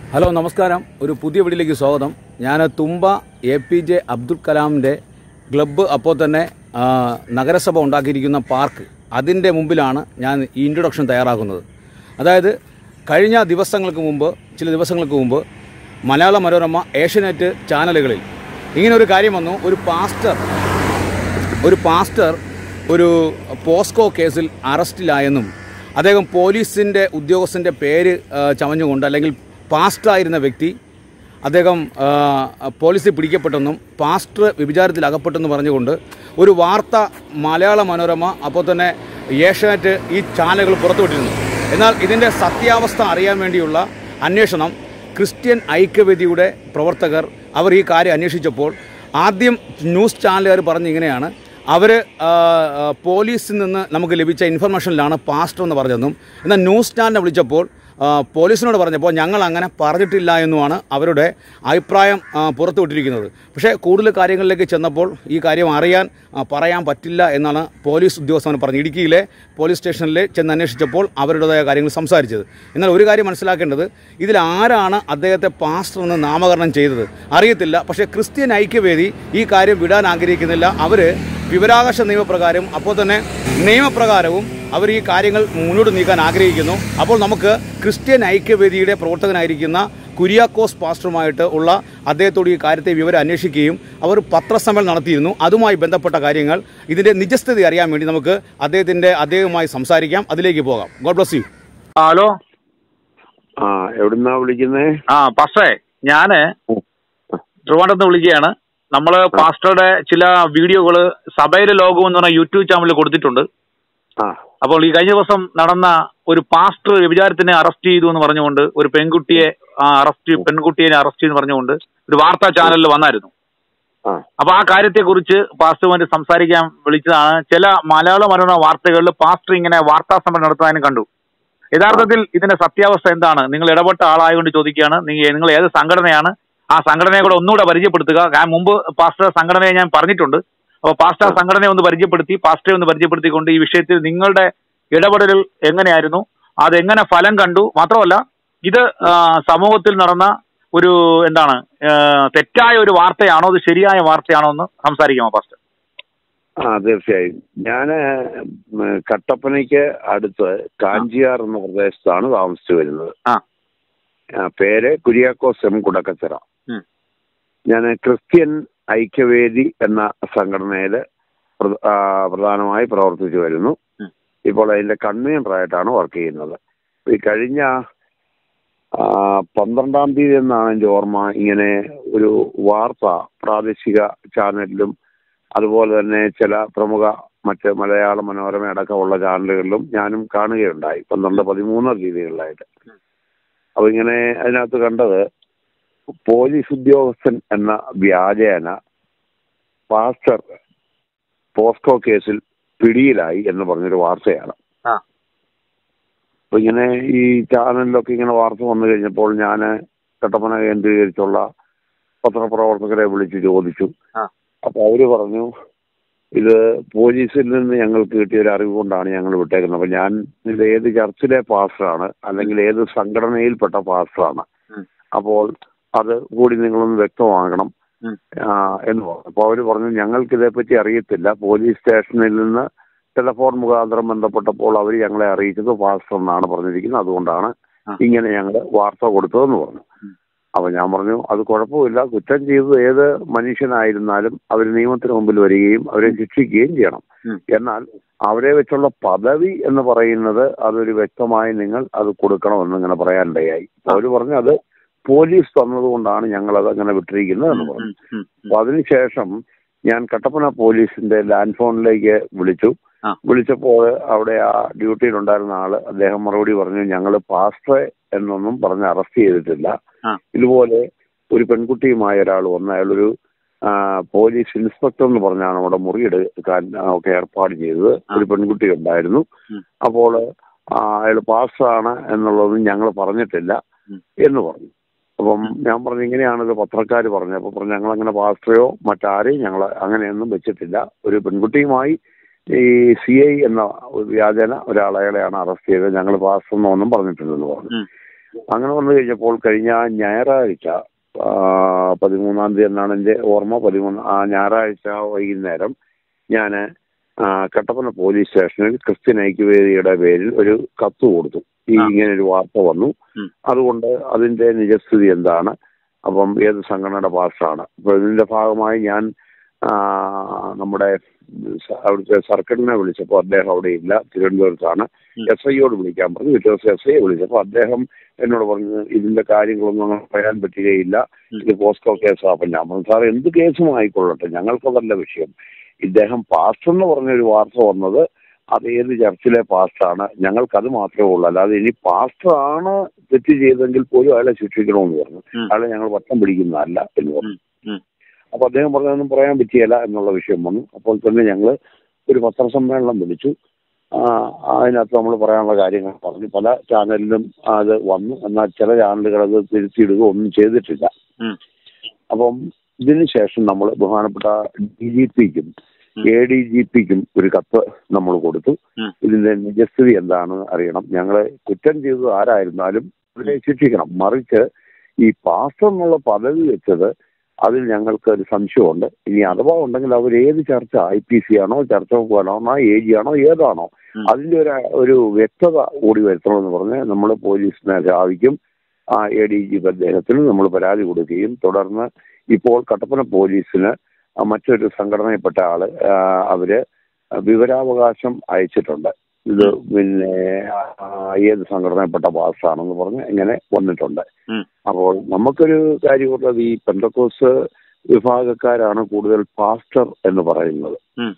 Hello നമസ്കാരം ഒരു പുതിയ വീഡിയോയിലേക്ക് സ്വാഗതം ഞാൻ Thumba A P J Abdul കലാമിൻ്റെ ക്ലബ്ബ് അപ്പോൾ തന്നെ ആ, നഗരസഭ ഉണ്ടാക്കിയിരിക്കുന്ന പാർക്ക് അതിൻ്റെ മുമ്പിലാണ് ഞാൻ ഈ ഇൻട്രൊഡക്ഷൻ തയ്യാറാക്കുന്നത് അതായത് കഴിഞ്ഞ ദിവസങ്ങൾക്ക് മുമ്പ് ചില ദിവസങ്ങൾക്ക് മുമ്പ് മലയാള മനോരമ ഏഷ്യനെറ്റ് ചാനലുകളിൽ ഇങ്ങനെ ഒരു കാര്യം വന്നു ഒരു പാസ്റ്റർ ഒരു പാസ്റ്റർ ഒരു പോസ്കോ കേസിൽ അറസ്റ്റിലായെന്നും അദ്ദേഹം പോലീസിൻ്റെ ഉദ്യോഗസ്ഥൻ്റെ പേര് ആ, ചമഞ്ഞുകൊണ്ട് അല്ലെങ്കിൽ പാസ്റ്ററായിരുന്ന വ്യക്തി അദ്ദേഹം ആ, പോലീസിൽ പിടിക്കപ്പെട്ടെന്നും പാസ്റ്റർ വ്യഭിചാരത്തിൽ അകപ്പെട്ടെന്ന് പറഞ്ഞുകൊണ്ട് ഒരു വാർത്ത മലയാള മനോരമ അപ്പോൾ തന്നെ ഏഷ്യാനെറ്റ് ഈ ചാനലുകൾ പുറത്തുവിട്ടിരുന്നു എന്നാൽ ഇതിൻ്റെ സത്യാവസ്ഥ അറിയാൻ വേണ്ടിയുള്ള അന്വേഷണം ക്രിസ്ത്യൻ ഐക്യവേദിയുടെ പ്രവർത്തകർ അവർ ഈ കാര്യം അന്വേഷിച്ചപ്പോൾ ആദ്യം ന്യൂസ് ചാനലുകാർ പറഞ്ഞ ഇങ്ങനെയാണ് അവർ പോലീസിൽ നിന്ന് നമുക്ക് ലഭിച്ച ഇൻഫർമേഷനിലാണ് പാസ്റ്റർ എന്ന് പറഞ്ഞതെന്നും എന്നാൽ ന്യൂസ് ചാനലിനെ വിളിച്ചപ്പോൾ ആ, പോലീസിനോട് പറഞ്ഞപ്പോൾ ഞങ്ങൾ അങ്ങനെ പറഞ്ഞിട്ടില്ല എന്നുമാണ് അവരുടെ അഭിപ്രായം ആ, പുറത്തുവിട്ടിരിക്കുന്നത് പക്ഷേ കൂടുതൽ കാര്യങ്ങളിലേക്ക് ചെന്നപ്പോൾ ഈ കാര്യം അറിയാൻ ആ, പറയാൻ പറ്റില്ല എന്നാണ് പോലീസ് ഉദ്യോഗസ്ഥൻ പറഞ്ഞത് ഇടുക്കിയിലെ പോലീസ് സ്റ്റേഷനിൽ ചെന്ന് അന്വേഷിച്ചപ്പോൾ അവരുടേതായ കാര്യങ്ങൾ സംസാരിച്ചത് എന്നാൽ ഒരു കാര്യം മനസ്സിലാക്കേണ്ടത് ഇതിൽ ആരാണ് അദ്ദേഹത്തെ പാസ്റ്റർ എന്ന് നാമകരണം ചെയ്തത് അറിയത്തില്ല പക്ഷേ ക്രിസ്ത്യൻ ഐക്യവേദി ഈ കാര്യം വിടാൻ ആഗ്രഹിക്കുന്നില്ല അവർ വിവരാവകാശ നിയമപ്രകാരം അപ്പോൾ തന്നെ നിയമപ്രകാരവും അവർ ഈ കാര്യങ്ങൾ മുന്നോട്ട് നീക്കാൻ ആഗ്രഹിക്കുന്നു അപ്പോൾ നമുക്ക് ക്രിസ്ത്യൻ ഐക്യവേദിയുടെ പ്രവർത്തകനായിരിക്കുന്ന കുര്യാക്കോസ് പാസ്റ്ററുമായിട്ട് ഉള്ള അദ്ദേഹത്തോട് ഈ കാര്യത്തെ വിവരം അന്വേഷിക്കുകയും അവർ പത്രസമ്മേളനം നടത്തിയിരുന്നു അതുമായി ബന്ധപ്പെട്ട കാര്യങ്ങൾ ഇതിൻ്റെ നിജസ്ഥിതി അറിയാൻ വേണ്ടി നമുക്ക് അദ്ദേഹത്തിൻ്റെ അദ്ദേഹവുമായി സംസാരിക്കാം അതിലേക്ക് പോകാം ഗോഡ് ബ്ലസ് യു ആ, ഹലോ ആ എവിടുന്നാ വിളിക്കുന്നേ ആ പക്ഷേ ഞാന് ട്രിവാൻഡ്രത്ത് വിളിക്കുകയാണ് നമ്മള് പാസ്റ്ററുടെ ചില വീഡിയോകള് സഭയിലെ ലോകം എന്ന് പറഞ്ഞ യൂട്യൂബ് ചാനലിൽ കൊടുത്തിട്ടുണ്ട് ആ അപ്പോൾ ഈ കഴിഞ്ഞ ദിവസം നടന്ന ഒരു പാസ്റ്റർ വ്യഭിചാരത്തിനെ അറസ്റ്റ് ചെയ്തു എന്ന് പറഞ്ഞുകൊണ്ട് ഒരു പെൺകുട്ടിയെ അറസ്റ്റ് പെൺകുട്ടിയെ അറസ്റ്റ് ചെയ്തെന്ന് പറഞ്ഞുകൊണ്ട് ഒരു വാർത്താ ചാനലിൽ വന്നായിരുന്നു ആ അപ്പൊ ആ കാര്യത്തെക്കുറിച്ച് പാസ്റ്ററുമായിട്ട് സംസാരിക്കാൻ വിളിച്ചതാണ് ചില മലയാള മനോരമ വാർത്തകളിൽ പാസ്റ്റർ ഇങ്ങനെ വാർത്താ സമ്മേളനം നടത്താനും കണ്ടു യഥാർത്ഥത്തിൽ ഇതിന്റെ സത്യാവസ്ഥ എന്താണ് നിങ്ങൾ ഇടപെട്ട ആളായതുകൊണ്ട് ചോദിക്കുകയാണ് നിങ്ങൾ നിങ്ങൾ ഏത് സംഘടനയാണ് ആ സംഘടനയെ കൂടെ ഒന്നുകൂടെ പരിചയപ്പെടുത്തുക ഞാൻ മുമ്പ് പാസ്റ്റർ സംഘടനയെ ഞാൻ പറഞ്ഞിട്ടുണ്ട് അപ്പോൾ പാസ്റ്റർ സംഘടനയെ ഒന്ന് പരിചയപ്പെടുത്തി പാസ്റ്ററെ ഒന്ന് പരിചയപ്പെടുത്തിക്കൊണ്ട് ഈ വിഷയത്തിൽ നിങ്ങളുടെ ഇടപെടൽ എങ്ങനെയായിരുന്നു അതെങ്ങനെ ഫലം കണ്ടു മാത്രമല്ല ഇത് ആ, സമൂഹത്തിൽ നടന്ന ഒരു എന്താണ് ആ, തെറ്റായ ഒരു വാർത്തയാണോ അത് ശരിയായ വാർത്തയാണോ എന്ന് സംസാരിക്കാമോ പാസ്റ്റർ ആ തീർച്ചയായും ഞാന് ഉം, കട്ടപ്പനയ്ക്ക് അടുത്ത് കാഞ്ചിയാർ എന്ന പ്രദേശത്താണ് താമസിച്ചു വരുന്നത് ആ ആ, പേര് കുര്യാക്കോസ് എം കുടക്കച്ചിറ ഉം. ഞാൻ ക്രിസ്ത്യൻ ഐക്യവേദി എന്ന സംഘടനയിൽ പ്രധാനമായി പ്രവർത്തിച്ചു വരുന്നു ഉം. ഇപ്പോൾ അതിന്റെ കൺവീനറായിട്ടാണ് വർക്ക് ചെയ്യുന്നത് ഈ കഴിഞ്ഞ ആ, പന്ത്രണ്ടാം തീയതി എന്നാണ് എൻ്റെ ഓർമ്മ ഇങ്ങനെ ഒരു വാർത്ത പ്രാദേശിക ചാനലിലും അതുപോലെ തന്നെ ചില പ്രമുഖ മറ്റ് മലയാള മനോരമ അടക്കമുള്ള ചാനലുകളിലും ഞാനും കാണുകയുണ്ടായി പന്ത്രണ്ട് പതിമൂന്ന് തീയതികളിലായിട്ട് അപ്പൊ ഇങ്ങനെ അതിനകത്ത് കണ്ടത് പോലീസ് ഉദ്യോഗസ്ഥൻ എന്ന വ്യാജേന പാസ്റ്റർ പോസ്കോ കേസിൽ പിടിയിലായി എന്ന് പറഞ്ഞൊരു വാർത്തയാണ് ആ അപ്പൊ ഇങ്ങനെ ഈ ചാനലിലൊക്കെ ഇങ്ങനെ വാർത്ത വന്നു കഴിഞ്ഞപ്പോൾ ഞാൻ കട്ടപ്പന കേന്ദ്രീകരിച്ചുള്ള പത്രപ്രവർത്തകരെ വിളിച്ച് ചോദിച്ചു ആ അപ്പൊ അവര് പറഞ്ഞു ഇത് പോലീസിൽ നിന്ന് ഞങ്ങൾക്ക് കിട്ടിയ ഒരു അറിവ് കൊണ്ടാണ് ഞങ്ങൾ വിട്ടേക്കുന്നത് അപ്പൊ ഞാൻ ഇത് ഏത് ചർച്ചിലെ പാസ്റ്ററാണ് അല്ലെങ്കിൽ ഏത് സംഘടനയിൽപ്പെട്ട പാസ്റ്ററാണ് ഉം. അപ്പോൾ അത് കൂടി നിങ്ങളൊന്ന് വ്യക്തമാക്കണം ഉം. ആ, എന്ന് പറഞ്ഞു അപ്പൊ അവര് പറഞ്ഞു ഞങ്ങൾക്ക് ഇതേപ്പറ്റി അറിയത്തില്ല പോലീസ് സ്റ്റേഷനിൽ നിന്ന് ടെലഫോൺ മുഖാന്തരം ബന്ധപ്പെട്ടപ്പോൾ അവർ ഞങ്ങളെ അറിയിച്ചത് പാസ്റ്റർ എന്നാണ് പറഞ്ഞിരിക്കുന്നത് അതുകൊണ്ടാണ് ആ. ഇങ്ങനെ ഞങ്ങൾ വാർത്ത കൊടുത്തതെന്ന് പറഞ്ഞു ഉം. അപ്പൊ ഞാൻ പറഞ്ഞു അത് കുഴപ്പമില്ല കുറ്റം ചെയ്തത് ഏത് മനുഷ്യനായിരുന്നാലും അവർ നിയമത്തിന് മുമ്പിൽ വരികയും അവരെ ശിക്ഷിക്കുകയും ചെയ്യണം ഉം. എന്നാൽ അവരെ വെച്ചുള്ള പദവി എന്ന് പറയുന്നത് അതൊരു വ്യക്തമായി നിങ്ങൾ അത് കൊടുക്കണമെന്ന് ഇങ്ങനെ പറയാനിടയായി അവർ പറഞ്ഞു അത് പോലീസ് തന്നതുകൊണ്ടാണ് ഞങ്ങൾ അത് അങ്ങനെ വിട്ടിരിക്കുന്നത് എന്ന് പറഞ്ഞു ഉം, ഉം, ഉം. അപ്പൊ അതിനുശേഷം ഞാൻ കട്ടപ്പന പോലീസിന്റെ ലാൻഡ് ഫോണിലേക്ക് വിളിച്ചു ആ. വിളിച്ചപ്പോൾ അവിടെ ആ ഡ്യൂട്ടിയിലുണ്ടായിരുന്ന ആള് അദ്ദേഹം മറുപടി പറഞ്ഞു ഞങ്ങൾ പാസ്റ്ററെ എന്നൊന്നും പറഞ്ഞ് അറസ്റ്റ് ചെയ്തിട്ടില്ല ആ. ഇതുപോലെ ഒരു പെൺകുട്ടിയുമായ ഒരാൾ വന്ന് അയാളൊരു ആ, പോലീസ് ഇൻസ്പെക്ടർ എന്ന് പറഞ്ഞാണ് അവിടെ മുറിയെടുക്കാൻ ആ, ഒക്കെ ഏർപ്പാട് ചെയ്തത് ആ. ഒരു പെൺകുട്ടി ഉണ്ടായിരുന്നു ഉം. അപ്പോൾ അയാൾ പാസ്റ്ററാണ് എന്നുള്ളതൊന്നും ഞങ്ങൾ പറഞ്ഞിട്ടില്ല ഉം. എന്ന് പറഞ്ഞു അപ്പം ഞാൻ പറഞ്ഞു ഇങ്ങനെയാണ് ഇത് പത്രക്കാർ പറഞ്ഞത് അപ്പൊ പറഞ്ഞു ഞങ്ങൾ അങ്ങനെ പാസ്റ്ററയോ മറ്റാരെയും ഞങ്ങൾ അങ്ങനെയൊന്നും വെച്ചിട്ടില്ല ഒരു പെൺകുട്ടിയുമായി ഈ സി ഐ എന്ന ഒരു വ്യാജന ഒരാളയാളെയാണ് അറസ്റ്റ് ചെയ്തത് ഞങ്ങൾ പാസ്റ്റർ എന്നൊന്നും പറഞ്ഞിട്ടില്ലെന്ന് പറഞ്ഞു ഉം. അങ്ങനെ വന്നു കഴിഞ്ഞപ്പോൾ കഴിഞ്ഞ ഞായറാഴ്ച ആ, പതിമൂന്നാം തീയതി എന്നാണ് എൻ്റെ ഓർമ്മ പതിമൂന്ന് ആ ഞായറാഴ്ച വൈകുന്നേരം ഞാൻ കട്ടപ്പന പോലീസ് സ്റ്റേഷനിൽ ക്രിസ്ത്യൻ ഐക്യവേദിയുടെ പേരിൽ ഒരു കത്ത് കൊടുത്തു ഈ ആ. ഇങ്ങനെ ഒരു വാർത്ത വന്നു ഉം. അതുകൊണ്ട് അതിന്റെ നിജസ്ഥിതി എന്താണ് അപ്പം ഏത് സംഘടനയുടെ പാസ്റ്റാണ് അപ്പൊ ഇതിന്റെ ഭാഗമായി ഞാൻ ആ, നമ്മുടെ സ- അവിടുത്തെ സർക്കിളിനെ വിളിച്ചപ്പോൾ അദ്ദേഹം അവിടെ ഇല്ല തിരുവനന്തപുരത്താണ് ഉം. എസ് ഐയോട് വിളിക്കാൻ പറഞ്ഞു പിറ്റേ ദിവസം എസ് ഐയെ വിളിച്ചപ്പോൾ അദ്ദേഹം എന്നോട് പറഞ്ഞു ഇതിന്റെ കാര്യങ്ങളൊന്നും അങ്ങനെ പറയാൻ പറ്റുകയില്ല ഉം. ഇത് പോസ്കോ കേസാണ് അപ്പം ഞാൻ പറഞ്ഞു സാർ എന്ത് കേസും ആയിക്കൊള്ളട്ടെ ഞങ്ങൾക്കതല്ല വിഷയം ഇദ്ദേഹം പാസ്റ്റർ എന്ന് പറഞ്ഞൊരു വാർത്ത വന്നത് അത് ഏത് ചർച്ചിലെ പാസ്റ്ററാണ് ഞങ്ങൾക്കത് മാത്രമേ ഉള്ളൂ അല്ലാതെ ഇനി പാസ്റ്റർ ആണ് തെറ്റ് ചെയ്തെങ്കിൽ പോലും അയാളെ ശിക്ഷിക്കണമെന്ന് പറഞ്ഞു ഉം. അയാളെ ഞങ്ങൾ വട്ടം പിടിക്കുന്നതല്ല എന്ന് പറഞ്ഞു ഉം. ഉം. അപ്പൊ അദ്ദേഹം പറഞ്ഞതൊന്നും പറയാൻ പറ്റിയല്ല എന്നുള്ള വിഷയം വന്നു അപ്പോൾ തന്നെ ഞങ്ങൾ ഒരു പത്രസമ്മേളനം വിളിച്ചു ആ, അതിനകത്ത് നമ്മൾ പറയാനുള്ള കാര്യങ്ങൾ പറഞ്ഞു പല ചാനലിലും അത് വന്നു എന്നാൽ ചില ചാനലുകൾ അത് തിരുത്തിയിടുക ഒന്നും ചെയ്തിട്ടില്ല ഉം. അപ്പം ഇതിന് ശേഷം നമ്മൾ ബഹുമാനപ്പെട്ട ഡി ജി പിക്കും ഉം. എ ഡി ജി പിക്കും ഒരു കത്ത് നമ്മൾ കൊടുത്തു ഉം. ഇതിന്റെ നിജസ്ഥിതി എന്താണെന്ന് അറിയണം ഞങ്ങളെ കുറ്റം ചെയ്തത് ആരായിരുന്നാലും അവരെ ശിക്ഷിക്കണം മറിച്ച് ഈ പാസ്റ്റർ എന്നുള്ള പദവി വെച്ചത് അതിൽ ഞങ്ങൾക്ക് ഒരു സംശയമുണ്ട് ഇനി അഥവാ ഉണ്ടെങ്കിൽ അവർ ഏത് ചർച്ച ഐ പി സി ആണോ ചർച്ച ആണോ എ ജി ആണോ ഏതാണോ ഉം. അതിന്റെ ഒരു ഒരു വ്യക്തത കൂടി വരുത്തണമെന്ന് പറഞ്ഞ് നമ്മൾ പോലീസ് മേധാവിക്കും ആ എ ഡി ജി അദ്ദേഹത്തിന് നമ്മൾ പരാതി കൊടുക്കുകയും തുടർന്ന് ഇപ്പോൾ കട്ടപ്പന പോലീസിന് ആ മറ്റൊരു സംഘടനയിൽപ്പെട്ട ആള് ആ, അവര് വിവരാവകാശം അയച്ചിട്ടുണ്ട് ഇത് പിന്നെ ആ, ഏത് സംഘടനയിൽപ്പെട്ട പാസ്സാണെന്ന് പറഞ്ഞ് ഇങ്ങനെ വന്നിട്ടുണ്ട് ഉം. അപ്പോൾ നമുക്കൊരു കാര്യമുള്ളത് ഈ പെന്തക്കോസ് വിഭാഗക്കാരാണ് കൂടുതൽ പാസ്റ്റർ എന്ന് പറയുന്നത് ഉം.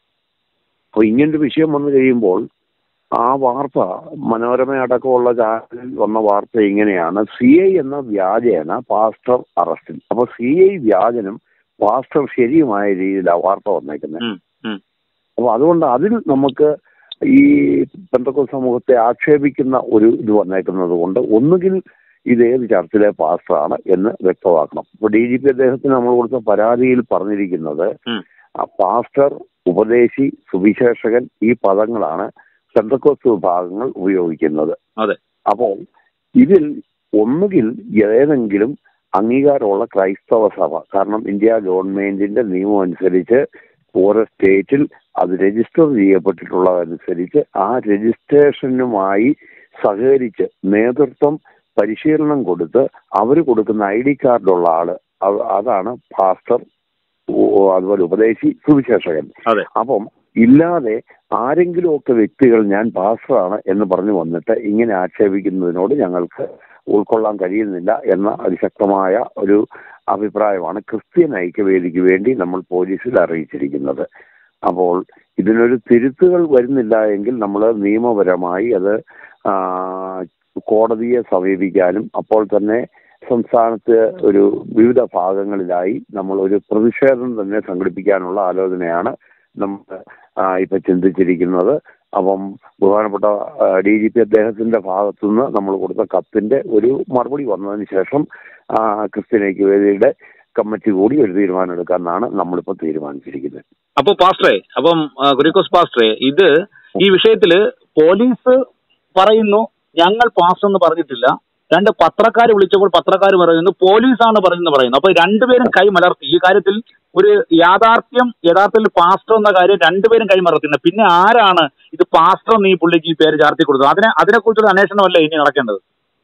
അപ്പോൾ ഇങ്ങനൊരു വിഷയം വന്നു കഴിയുമ്പോൾ ആ വാർത്ത മനോരമ അടക്കമുള്ള ചാനലിൽ വന്ന വാർത്ത ഇങ്ങനെയാണ് സി ഐ എന്ന വ്യാജേന പാസ്റ്റർ അറസ്റ്റിൽ അപ്പൊ സി ഐ വ്യാജനും പാസ്റ്റർ ശരിയുമായ രീതിയിലാണ് വാർത്ത വന്നേക്കുന്നത് ഉം. ഉം. അപ്പൊ അതുകൊണ്ട് അതിൽ നമുക്ക് ഈ പെന്തക്കോ സമൂഹത്തെ ആക്ഷേപിക്കുന്ന ഒരു ഇത് വന്നേക്കുന്നത് കൊണ്ട് ഒന്നുകിൽ ഇത് ഏത് ചർച്ചിലെ പാസ്റ്ററാണ് എന്ന് വ്യക്തമാക്കണം ഇപ്പൊ ഡി ജി പി അദ്ദേഹത്തിന് നമ്മൾ കൊടുത്ത പരാതിയിൽ പറഞ്ഞിരിക്കുന്നത് ഉം. ആ പാസ്റ്റർ ഉപദേശി സുവിശേഷകൻ ഈ പദങ്ങളാണ് പെന്തക്കോസ് വിഭാഗങ്ങൾ ഉപയോഗിക്കുന്നത് അതെ. അപ്പോൾ ഇതിൽ ഒന്നുകിൽ ഏതെങ്കിലും അംഗീകാരമുള്ള ക്രൈസ്തവ സഭ കാരണം ഇന്ത്യ ഗവൺമെന്റിന്റെ നിയമം അനുസരിച്ച് ഓരോ സ്റ്റേറ്റിൽ അത് രജിസ്റ്റർ ചെയ്യപ്പെട്ടിട്ടുള്ളതനുസരിച്ച് ആ രജിസ്ട്രേഷനുമായി സഹകരിച്ച് നേതൃത്വം പരിശീലനം കൊടുത്ത് അവർ കൊടുക്കുന്ന ഐ ഡി കാർഡുള്ള ആള് അവ- അതാണ് പാസ്റ്റർ ഓ- അതുപോലെ ഉപദേശി സുവിശേഷകൻ അതെ അപ്പം ഇല്ലാതെ ആരെങ്കിലും ഒക്കെ വ്യക്തികൾ ഞാൻ പാസ്റ്ററാണ് എന്ന് പറഞ്ഞു വന്നിട്ട് ഇങ്ങനെ ആക്ഷേപിക്കുന്നതിനോട് ഞങ്ങൾക്ക് ഉൾക്കൊള്ളാൻ കഴിയുന്നില്ല എന്ന അതിശക്തമായ ഒരു അഭിപ്രായമാണ് ക്രിസ്ത്യൻ ഐക്യവേദിക്ക് വേണ്ടി നമ്മൾ പോലീസിൽ അറിയിച്ചിരിക്കുന്നത് അപ്പോൾ ഇതിനൊരു തിരുത്തുകൾ വരുന്നില്ല എങ്കിൽ നമ്മൾ നിയമപരമായി അത് ആ, കോടതിയെ സമീപിക്കാനും അപ്പോൾ തന്നെ സംസ്ഥാനത്ത് ഒരു വിവിധ ഭാഗങ്ങളിലായി നമ്മൾ ഒരു പ്രതിഷേധം തന്നെ സംഘടിപ്പിക്കാനുള്ള ആലോചനയാണ് നമ്മൾ ആ, ഇപ്പൊ ചിന്തിച്ചിരിക്കുന്നത് അപ്പം ബഹുമാനപ്പെട്ട ഡി ജി പി അദ്ദേഹത്തിന്റെ ഭാഗത്തുനിന്ന് നമ്മൾ കൊടുത്ത കത്തിന്റെ ഒരു മറുപടി വന്നതിന് ശേഷം ആ, ക്രിസ്ത്യൻ ഐക്യവേദിയുടെ കമ്മിറ്റി കൂടി ഒരു തീരുമാനം എടുക്കാമെന്നാണ് നമ്മളിപ്പോൾ തീരുമാനിച്ചിരിക്കുന്നത് അപ്പൊ പാസ്റ്ററെ അപ്പം ആ, കുര്യാക്കോസ് പാസ്റ്ററെ ഇത് ഈ വിഷയത്തില് പോലീസ് പറയുന്നു ഞങ്ങൾ പാസ്റ്റർ എന്ന് പറഞ്ഞിട്ടില്ല രണ്ട് പത്രക്കാർ വിളിച്ചപ്പോൾ പത്രക്കാർ പറയുന്നു പോലീസാണ് പറയുന്നത് പറയുന്നു അപ്പൊ രണ്ടുപേരും കൈ മലർത്തി ഈ കാര്യത്തിൽ ഒരു യാഥാർത്ഥ്യം യഥാർത്ഥത്തിൽ പാസ്റ്റർ എന്ന കാര്യം രണ്ടുപേരും കൈ മലർത്തുന്നത് പിന്നെ ആരാണ് ഇത് പാസ്റ്റർ എന്ന് ഈ പുള്ളിക്ക് ഈ പേര് ചാർത്തി കൊടുത്തത് അതിനെ അതിനെക്കുറിച്ചുള്ള അന്വേഷണമല്ലേ ഇനി നടക്കേണ്ടത്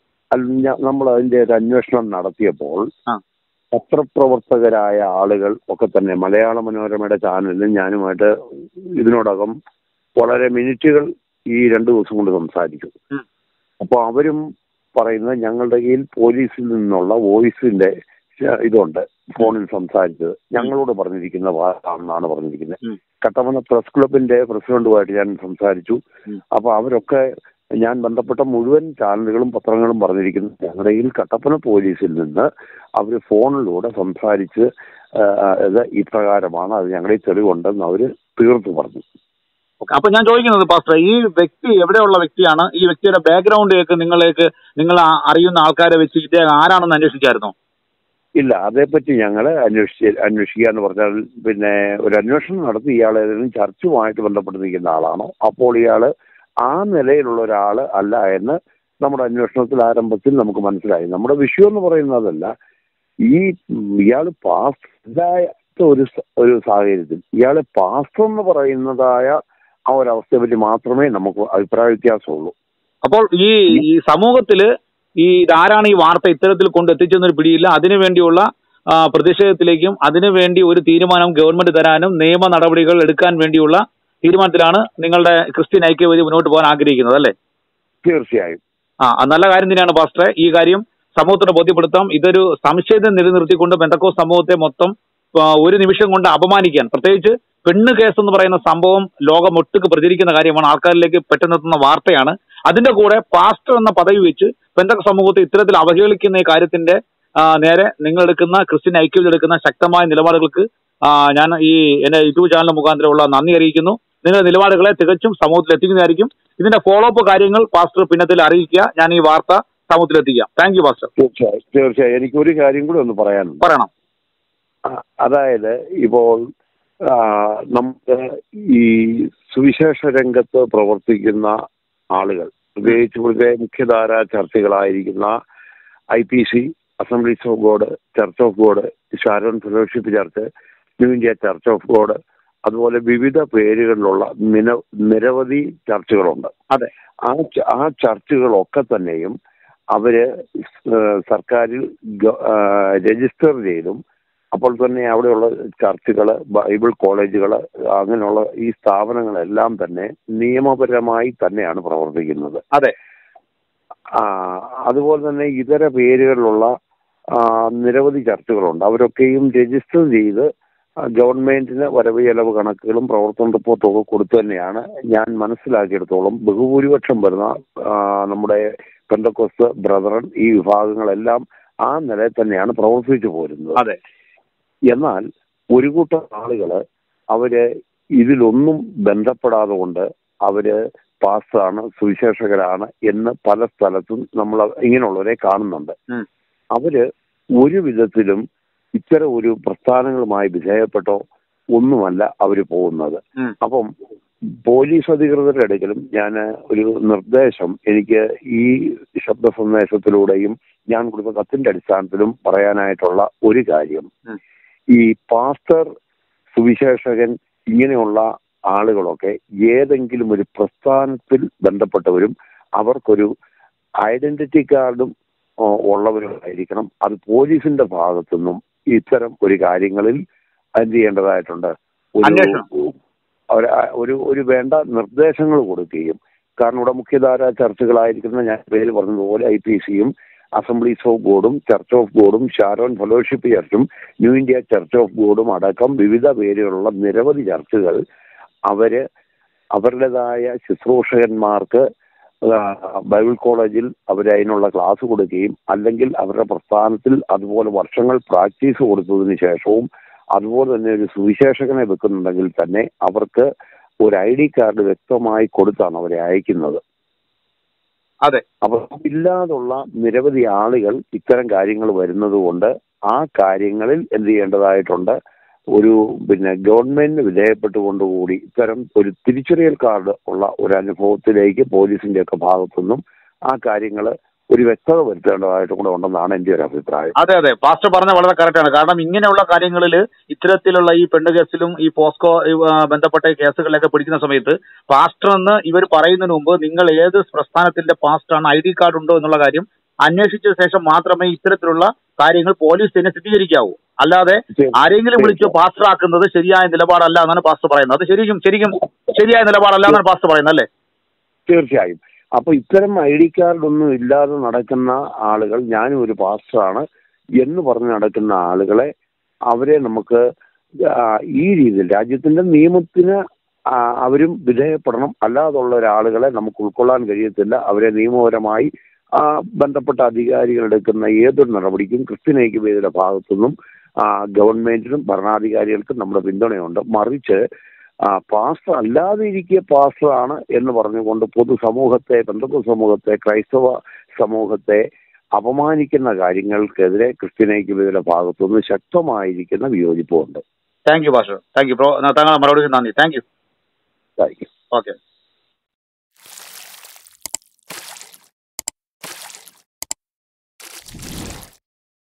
നമ്മൾ അതിന്റെ ഒരു അന്വേഷണം നടത്തിയപ്പോൾ ആ. പത്രപ്രവർത്തകരായ ആളുകൾ ഒക്കെ തന്നെ മലയാള മനോരമയുടെ ചാനലിലും ഞാനുമായിട്ട് ഇതിനോടകം വളരെ മിനിറ്റുകൾ ഈ രണ്ടു ദിവസം കൊണ്ട് സംസാരിച്ചു ഉം. അപ്പോൾ അവരും പറയുന്നത് ഞങ്ങളുടെ കയ്യിൽ പോലീസിൽ നിന്നുള്ള വോയിസിന്റെ ശ- ഇതുണ്ട് ഫോണിൽ സംസാരിച്ചത് ഞങ്ങളോട് പറഞ്ഞിരിക്കുന്ന വാക്കാണെന്നാണ് പറഞ്ഞിരിക്കുന്നത് ഉം. കട്ടപ്പന പ്രസ് ക്ലബിന്റെ പ്രസിഡന്റുമായിട്ട് ഞാൻ സംസാരിച്ചു ഉം. അപ്പൊ അവരൊക്കെ ഞാൻ ബന്ധപ്പെട്ട മുഴുവൻ ചാനലുകളും പത്രങ്ങളും പറഞ്ഞിരിക്കുന്നു ഞങ്ങളുടെ കയ്യിൽ കട്ടപ്പന പോലീസിൽ നിന്ന് അവർ ഫോണിലൂടെ സംസാരിച്ച് ആ, ഇത് ഇപ്രകാരമാണ് അത് ഞങ്ങളുടെ ഈ തെളിവുണ്ടെന്ന് അവർ തീർത്തു പറഞ്ഞു ഓക്കേ. അപ്പൊ ഞാൻ ചോദിക്കുന്നത് പാസ്റ്റർ ഈ വ്യക്തി എവിടെയുള്ള വ്യക്തിയാണ് ഈ വ്യക്തിയുടെ ബാക്ക്ഗ്രൗണ്ടിലേക്ക് നിങ്ങളേക്ക് നിങ്ങൾ ആ- അറിയുന്ന ആൾക്കാരെ വെച്ച് ഇദ്ദേഹം ആരാണെന്ന് അന്വേഷിച്ചായിരുന്നോ ഇല്ല അതേപ്പറ്റി ഞങ്ങൾ അന്വേഷിച്ച് അന്വേഷിക്കുക എന്ന് പറഞ്ഞാൽ പിന്നെ ഒരു അന്വേഷണം നടത്തി ഇയാൾ ഏതെങ്കിലും ചർച്ചുമായിട്ട് ബന്ധപ്പെട്ട് നിൽക്കുന്ന ആളാണോ അപ്പോൾ ഇയാൾ ആ നിലയിലുള്ള ഒരാൾ അല്ല എന്ന് നമ്മുടെ അന്വേഷണത്തിൽ ആരംഭത്തിൽ നമുക്ക് മനസ്സിലായി നമ്മുടെ വിഷയം എന്ന് പറയുന്നതല്ല ഈ ഇയാൾ പാസ്റ്റായ ഒരു സ- ഒരു സാഹചര്യത്തിൽ ഇയാളെ പാസ്റ്റർ എന്ന് പറയുന്നതായ ആ ഒരു അവസ്ഥയെ പറ്റി മാത്രമേ നമുക്ക് അഭിപ്രായ വ്യത്യാസമുള്ളൂ അപ്പോൾ ഈ ഈ സമൂഹത്തില് ഈ ഇതാരാണ് ഈ വാർത്ത ഇത്തരത്തിൽ കൊണ്ട് എത്തിച്ചെന്നൊരു പിടിയില്ല അതിനു വേണ്ടിയുള്ള ആ, പ്രതിഷേധത്തിലേക്കും അതിനു വേണ്ടി ഒരു തീരുമാനം ഗവൺമെന്റ് തരാനും നിയമ നടപടികൾ എടുക്കാൻ വേണ്ടിയുള്ള തീരുമാനത്തിലാണ് നിങ്ങളുടെ ക്രിസ്ത്യൻ ഐക്യവേദി മുന്നോട്ട് പോകാൻ ആഗ്രഹിക്കുന്നത് അല്ലേ തീർച്ചയായും ആ അത് നല്ല കാര്യം തന്നെയാണ് പാസ്റ്ററെ ഈ കാര്യം സമൂഹത്തിന് ബോധ്യപ്പെടുത്താം ഇതൊരു സംശയത്തെ നിലനിർത്തിക്കൊണ്ട് ബന്ധക്കോ സമൂഹത്തെ മൊത്തം ആ, ഒരു നിമിഷം കൊണ്ട് അപമാനിക്കാൻ പ്രത്യേകിച്ച് പെണ്ണ് കേസ് എന്ന് പറയുന്ന സംഭവം ലോകം ഒട്ടുക്ക് പ്രചരിക്കുന്ന കാര്യമാണ് ആൾക്കാരിലേക്ക് പെട്ടെന്നെത്തുന്ന വാർത്തയാണ് അതിന്റെ കൂടെ പാസ്റ്റർ എന്ന പദവി വെച്ച് ബന്ധക്ക സമൂഹത്തെ ഇത്തരത്തിൽ അവഹേളിക്കുന്ന ഈ കാര്യത്തിന്റെ ആ, നേരെ നിങ്ങൾ എടുക്കുന്ന ക്രിസ്ത്യൻ ഐക്യത്തിൽ എടുക്കുന്ന ശക്തമായ നിലപാടുകൾക്ക് ആ, ഞാൻ ഈ എന്റെ യൂട്യൂബ് ചാനൽ മുഖാന്തരമുള്ള നന്ദി അറിയിക്കുന്നു നിങ്ങളുടെ നിലപാടുകളെ തികച്ചും സമൂഹത്തിൽ എത്തിക്കുന്നതായിരിക്കും ഇതിന്റെ ഫോളോ അപ്പ് കാര്യങ്ങൾ പാസ്റ്റർ പിന്നത്തിൽ അറിയിക്കുക ഞാൻ ഈ വാർത്ത സമൂഹത്തിൽ എത്തിക്കാം താങ്ക് യു പാസ്റ്റർ തീർച്ചയായും തീർച്ചയായും എനിക്ക് ഒരു കാര്യം കൂടി ഒന്ന് പറയാനുണ്ട് പറയണം ആ, അതായത് ഇപ്പോൾ ആ, നമുക്ക് ഈ സുവിശേഷ രംഗത്ത് പ്രവർത്തിക്കുന്ന ആളുകൾ പ്രത്യേകിച്ച് ഇവിടുത്തെ മുഖ്യധാര ചർച്ചകളായിരിക്കുന്ന I P C assemblies of God church of God Sharon fellowship church new India church of God അതുപോലെ വിവിധ പേരുകളിലുള്ള നിന നിരവധി ചർച്ചുകളുണ്ട് അതെ ആ ച- ആ ചർച്ചുകളൊക്കെ തന്നെയും അവര് ഏഹ് സർക്കാരിൽ ഗ- ആഹ് രജിസ്റ്റർ ചെയ്തും അപ്പോൾ തന്നെ അവിടെയുള്ള ചർച്ചുകൾ ബൈബിൾ കോളേജുകൾ അങ്ങനെയുള്ള ഈ സ്ഥാപനങ്ങളെല്ലാം തന്നെ നിയമപരമായി തന്നെയാണ് പ്രവർത്തിക്കുന്നത് അതെ ആ, അതുപോലെ തന്നെ ഇതര പേരുകളിലുള്ള ആ, നിരവധി ചർച്ചുകളുണ്ട് അവരൊക്കെയും രജിസ്റ്റർ ചെയ്ത് ആ, ഗവൺമെന്റിന് വരവ് ചെലവ് കണക്കുകളും പ്രവർത്തന റിപ്പോർട്ടും ഒക്കെ കൊടുത്തു തന്നെയാണ് ഞാൻ മനസ്സിലാക്കിയെടുത്തോളം ബഹുഭൂരിപക്ഷം വരുന്ന ആ, നമ്മുടെ പെന്തക്കോസ് ബ്രദറൻ ഈ വിഭാഗങ്ങളെല്ലാം ആ നിലയിൽ തന്നെയാണ് പ്രവർത്തിച്ചു പോരുന്നത് അതെ എന്നാൽ ഒരു കൂട്ടം ആളുകള് അവര് ഇതിലൊന്നും ബന്ധപ്പെടാതെ കൊണ്ട് അവര് പാസ്സാണ് സുവിശേഷകരാണ് എന്ന് പല സ്ഥലത്തും നമ്മൾ ഇങ്ങനെയുള്ളവരെ കാണുന്നുണ്ട് ഉം. അവര് ഒരു വിധത്തിലും ഇത്തരം ഒരു പ്രസ്ഥാനങ്ങളുമായി വിധേയപ്പെട്ടോ ഒന്നുമല്ല അവര് പോകുന്നത് ഉം. അപ്പം പോലീസ് അധികൃതരുടെ അടുക്കലും ഞാൻ ഒരു നിർദ്ദേശം എനിക്ക് ഈ ശബ്ദ സന്ദേശത്തിലൂടെയും ഞാൻ കൊടുത്ത കത്തിന്റെ അടിസ്ഥാനത്തിലും പറയാനായിട്ടുള്ള ഒരു കാര്യം ഉം. ഈ പാസ്റ്റർ സുവിശേഷകൻ ഇങ്ങനെയുള്ള ആളുകളൊക്കെ ഏതെങ്കിലും ഒരു പ്രസ്ഥാനത്തിൽ ബന്ധപ്പെട്ടവരും അവർക്കൊരു ഐഡന്റിറ്റി കാർഡും ആ, ഉള്ളവരുമായിരിക്കണം അത് പോലീസിന്റെ ഭാഗത്തുനിന്നും ഇത്തരം ഒരു കാര്യങ്ങളിൽ എന്ത് ചെയ്യേണ്ടതായിട്ടുണ്ട് ഒരു അന്വേഷണം. ഒരു- ഒരു ഒരു വേണ്ട നിർദ്ദേശങ്ങൾ കൊടുക്കുകയും കാരണം ഇവിടെ മുഖ്യധാര ചർച്ചകളായിരിക്കുന്ന ഞാൻ പേര് പറഞ്ഞതുപോലെ ഐ പി സിയും അസംബ്ലീസ് ഓഫ് ഗോഡും ചർച്ച് ഓഫ് ഗോഡും ഷാരോൺ ഫെലോഷിപ്പ് ചർച്ചും ന്യൂ ഇന്ത്യ ചർച്ച് ഓഫ് ഗോഡും അടക്കം വിവിധ പേരുകളുള്ള നിരവധി ചർച്ചുകൾ അവര് അവരുടേതായ ശുശ്രൂഷകന്മാർക്ക് ആ, ബൈബിൾ കോളേജിൽ അവർ അതിനുള്ള ക്ലാസ് കൊടുക്കുകയും അല്ലെങ്കിൽ അവരുടെ പ്രസ്ഥാനത്തിൽ അതുപോലെ വർഷങ്ങൾ പ്രാക്ടീസ് കൊടുത്തതിന് ശേഷവും അതുപോലെ തന്നെ ഒരു സുവിശേഷകനെ വെക്കുന്നുണ്ടെങ്കിൽ തന്നെ അവർക്ക് ഒരു ഐ ഡി കാർഡ് വ്യക്തമായി കൊടുത്താണ് അവരെ അയക്കുന്നത് അതെ അപ്പൊ ഇല്ലാതുള്ള നിരവധി ആളുകൾ ഇത്തരം കാര്യങ്ങൾ വരുന്നത് കൊണ്ട് ആ കാര്യങ്ങളിൽ എന്ത് ചെയ്യേണ്ടതായിട്ടുണ്ട് ഒരു പിന്നെ ഗവൺമെന്റിന് വിധേയപ്പെട്ടുകൊണ്ടുകൂടി ഇത്തരം ഒരു തിരിച്ചറിയൽ കാർഡ് ഉള്ള ഒരു അനുഭവത്തിലേക്ക് പോലീസിന്റെ ഒക്കെ ഭാഗത്തുനിന്നും ആ കാര്യങ്ങൾ ഒരു വ്യക്തത വരുത്തേണ്ടതായിട്ടും കൂടെ ഉണ്ടെന്നാണ് എന്റെ ഒരു അഭിപ്രായം അതെ അതെ പാസ്റ്റർ പറഞ്ഞ വളരെ കറക്റ്റ് ആണ് കാരണം ഇങ്ങനെയുള്ള കാര്യങ്ങളിൽ ഇത്തരത്തിലുള്ള ഈ പെണ്ണ് കേസിലും ഈ പോസ്കോ ഈ, ആ, ബന്ധപ്പെട്ട ഈ കേസുകളിലൊക്കെ പിടിക്കുന്ന സമയത്ത് പാസ്റ്റർ എന്ന് ഇവർ പറയുന്നതിന് മുമ്പ് നിങ്ങൾ ഏത് പ്രസ്ഥാനത്തിന്റെ പാസ്റ്ററാണ് ഐ ഡി കാർഡ് ഉണ്ടോ എന്നുള്ള കാര്യം അന്വേഷിച്ച ശേഷം മാത്രമേ ഇത്തരത്തിലുള്ള കാര്യങ്ങൾ പോലീസ് തന്നെ സ്ഥിരീകരിക്കാവൂ അല്ലാതെ ആരെങ്കിലും വിളിച്ച് പാസ്റ്റർ ആക്കുന്നത് ശരിയായ നിലപാടല്ല എന്നാണ് പാസ്റ്റർ പറയുന്നത് അത് ശരിക്കും ശരിക്കും ശരിയായ നിലപാടല്ല എന്നാണ് പാസ്റ്റർ പറയുന്നത് അല്ലേ തീർച്ചയായും അപ്പൊ ഇത്തരം ഐ ഡി കാർഡ് ഒന്നും ഇല്ലാതെ നടക്കുന്ന ആളുകൾ ഞാനും ഒരു പാസ്റ്ററാണ് എന്ന് പറഞ്ഞ് നടക്കുന്ന ആളുകളെ അവരെ നമുക്ക് ആ, ഈ രീതിയിൽ രാജ്യത്തിന്റെ നിയമത്തിന് ആ, അവരും വിധേയപ്പെടണം അല്ലാതുള്ള ഒരാളുകളെ നമുക്ക് ഉൾക്കൊള്ളാൻ കഴിയത്തില്ല അവരെ നിയമപരമായി ആ, ബന്ധപ്പെട്ട അധികാരികൾ എടുക്കുന്ന ഏതൊരു നടപടിക്കും ക്രിസ്ത്യൻ ഐക്യവേദിയുടെ ഭാഗത്തുനിന്നും ആ, ഗവൺമെന്റിനും ഭരണാധികാരികൾക്കും നമ്മുടെ പിന്തുണയുണ്ട് മറിച്ച് ആ, പാസ്റ്റർ അല്ലാതെ ഇരിക്കുക പാസ്റ്റർ ആണ് എന്ന് പറഞ്ഞുകൊണ്ട് പൊതുസമൂഹത്തെ ബന്ധു സമൂഹത്തെ ക്രൈസ്തവ സമൂഹത്തെ അപമാനിക്കുന്ന കാര്യങ്ങൾക്കെതിരെ ക്രിസ്ത്യനൈക്യതയുടെ ഭാഗത്തുനിന്ന് ശക്തമായിരിക്കുന്ന വിയോജിപ്പുണ്ട് thank you pastor thank you പ്രോ താങ്കളുടെ മറുപടി നന്ദി thank you thank you okay